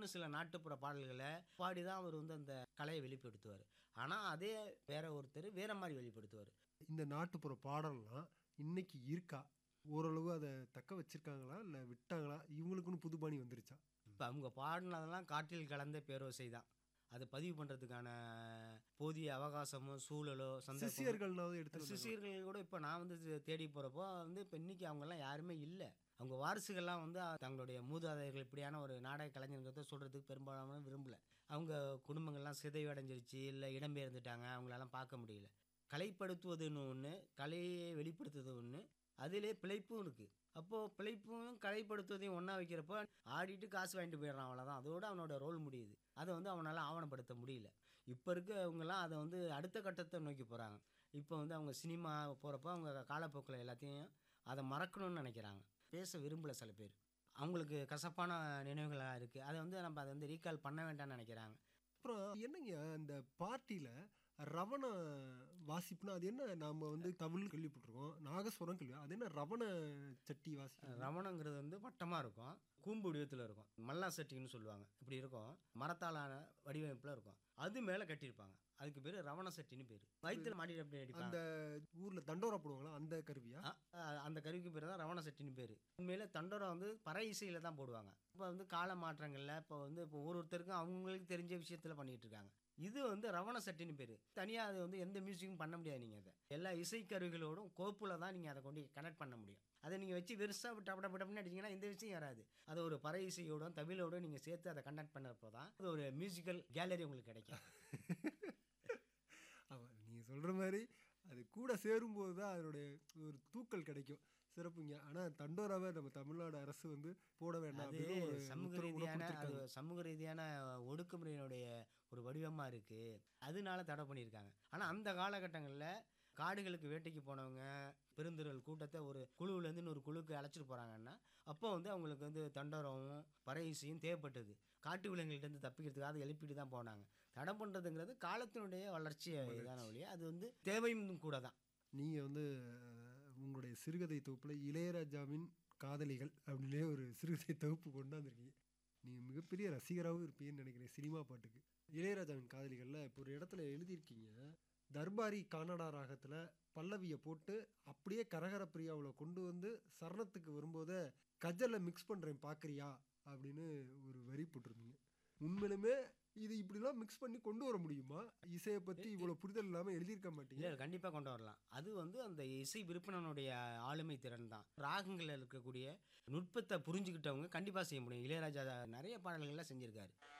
அவருக்குன்னு சில நாட்டுப்புற பாடல்களை பாடி தான் அவர் வந்து அந்த கலையை வெளிப்படுத்துவார் ஆனால் அதே வேற ஒருத்தர் வேற மாதிரி வெளிப்படுத்துவார் இந்த நாட்டுப்புற பாடல்லாம் இன்னைக்கு இருக்கா ஓரளவு அதை தக்க வச்சிருக்காங்களா இல்லை விட்டாங்களா இவங்களுக்குன்னு புது பாணி வந்துருச்சா இப்போ அவங்க பாடினதெல்லாம் காற்றில் கலந்த பேரோசை தான் அது பதிவு பண்ணுறதுக்கான போதிய அவகாசமோ சூழலோ சந்தர்ப்பமோ சிஷியர்கள்னாவது எடுத்து சிஷியர்கள் கூட இப்போ நான் வந்து தே- தேடி போகிறப்போ வந்து இப்போ இன்னைக்கு அவங்கெல்லாம் யாருமே இல்லை அவங்க வாரிசுகள்லாம் வந்து தங்களுடைய மூதாதையர்கள் இப்படியான ஒரு நாடக கலைஞர்கிறத சொல்கிறதுக்கு பெரும்பாலான விரும்பல அவங்க குடும்பங்கள்லாம் சிதைவடைஞ்சிருச்சு இல்லை இடம்பெயர்ந்துட்டாங்க அவங்களெல்லாம் பார்க்க முடியல கலைப்படுத்துவதுன்னு ஒன்று கலையை வெளிப்படுத்துவது ஒன்று அதிலே பிழைப்பும் இருக்குது அப்போது பிழைப்பும் கலைப்படுத்துவதையும் ஒன்றா வைக்கிறப்போ ஆடிட்டு காசு வாங்கிட்டு போயிடுறான் அவ்வளோதான் அதோட அவனோட ரோல் முடியுது அதை வந்து அவனால் ஆவணப்படுத்த முடியல இப்போ இருக்கவங்கலாம் அதை வந்து அடுத்த கட்டத்தை நோக்கி போகிறாங்க இப்போ வந்து அவங்க சினிமா போகிறப்போ அவங்க காலப்போக்கில் எல்லாத்தையும் அதை மறக்கணும்னு நினைக்கிறாங்க பேச விரும்பல சில பேர் அவங்களுக்கு கசப்பான நினைவுகளாக இருக்குது அதை வந்து நம்ம அதை வந்து ரீகால் பண்ண வேண்டாம்னு நினைக்கிறாங்க அப்புறம் என்னங்க அந்த பார்ட்டியில் ரவண வாசிப்புனா அது என்ன நாம வந்து தமிழ் கேள்விப்பட்டிருக்கோம் நாகஸ்வரம் கேள்வி அது என்ன ரவண சட்டி வாசி ரவணங்கிறது வந்து வட்டமாக இருக்கும் கூம்பு வடிவத்தில் இருக்கும் மல்லா சட்டின்னு சொல்லுவாங்க இப்படி இருக்கும் மரத்தாலான வடிவமைப்பில் இருக்கும் அது மேலே கட்டியிருப்பாங்க அதுக்கு பேர் ரவண சட்டின்னு பேர் வயிற்றுல மாட்டிட்டு அப்படி அடிப்பாங்க அந்த ஊர்ல தண்டோரா போடுவாங்களா அந்த கருவியா ஆ, ஆ, அந்த கருவிக்கு பேர் தான் ரவண சட்டின்னு பேர் உண்மையில தண்டோரம் வந்து பறை இசையில் தான் போடுவாங்க இப்போ வந்து கால மாற்றங்களில் இப்போ வந்து இப்போ ஒரு ஒருத்தருக்கும் அவங்களுக்கு தெரிஞ்ச விஷயத்தில் பண்ணிட்டு இருக்காங்க இது வந்து ரவண சட்டின்னு பேர் தனியாக அது வந்து எந்த மியூசிக்கும் பண்ண முடியாது நீங்கள் அதை எல்லா இசைக்கருவிகளோடும் கோப்பில் தான் நீங்கள் அதை கொண்டு கனெக்ட் பண்ண முடியும் அதை நீங்கள் வச்சு வெறுசாக டப்ப டப்ப டப்புன்னு அடிச்சிங்கன்னா இந்த விஷயம் வராது அது ஒரு பறை இசையோடும் தமிழோட நீங்கள் சேர்த்து அதை கண்டக்ட் பண்ணுறப்போ தான் அது ஒரு மியூசிக்கல் கேலரி உங்களுக்கு கிடைக்கும் ஆமா நீங்க சொல்ற மாதிரி அது கூட சேரும்போது தான் அதனுடைய ஒரு தூக்கல் கிடைக்கும் சிறப்புங்க ஆனா தண்டோராவை நம்ம தமிழ்நாடு அரசு வந்து போட வேண்டாம் அது அப்படின்னு ஒரு சமூக உத்தரவு கூட ரீதியான அது கொடுத்திருக்காங்க. சமூக ரீதியான ஒடுக்குமுறையினுடைய ஒரு வடிவமாக இருக்குது அதனால தடை பண்ணியிருக்காங்க ஆனால் அந்த காலகட்டங்களில் காடுகளுக்கு வேட்டைக்கு போனவங்க பெருந்திரள் கூட்டத்தை ஒரு குழுவிலேருந்து இன்னொரு குழுக்கு அழைச்சிட்டு போகிறாங்கன்னா அப்போ வந்து அவங்களுக்கு வந்து தண்டோரமும் பறையிசையும் தேவைப்பட்டது காட்டு விலங்குகள்கிட்ட தப்பிக்கிறதுக்காக அதை எழுப்பிட்டு தான் போனாங்க தடை பண்ணுறதுங்கிறது காலத்தினுடைய வளர்ச்சி இதான வழியாக அது வந்து தேவையும் கூட தான் நீங்க வந்து அஹ், உங்களுடைய சிறுகதை தொகுப்புல இளையராஜாவின் காதலிகள் அப்படின்னே ஒரு சிறுகதை தொகுப்பு கொண்டாந்துருக்கீங்க நீங்க மிகப்பெரிய ரசிகராகவும் இருப்பீங்கன்னு நினைக்கிறேன் சினிமா பாட்டுக்கு இளையராஜாவின் காதலிகள்ல இப்போ ஒரு இடத்துல எழுதியிருக்கீங்க தர்பாரி கானடா ராகத்துல பல்லவியை போட்டு அப்படியே கரகர பிரியாவில் கொண்டு வந்து சரணத்துக்கு வரும்போதே கஜலை மிக்ஸ் பண்றேன் பாக்குறியா அப்படின்னு ஒரு வரி போட்டிருந்தீங்க உண்மையிலுமே இது இப்படிலாம் மிக்ஸ் பண்ணி கொண்டு வர முடியுமா இசையை பத்தி இவ்வளவு புரிதல் இல்லாம எழுதியிருக்க மாட்டீங்க இல்லை கண்டிப்பாக கொண்டு வரலாம் அது வந்து அந்த இசை விற்பனனுடைய ஆளுமை திறன் தான் ராகங்களில் இருக்கக்கூடிய நுட்பத்தை புரிஞ்சுக்கிட்டவங்க கண்டிப்பாக செய்ய முடியும் இளையராஜா நிறைய பாடல்கள்லாம் செஞ்சிருக்காரு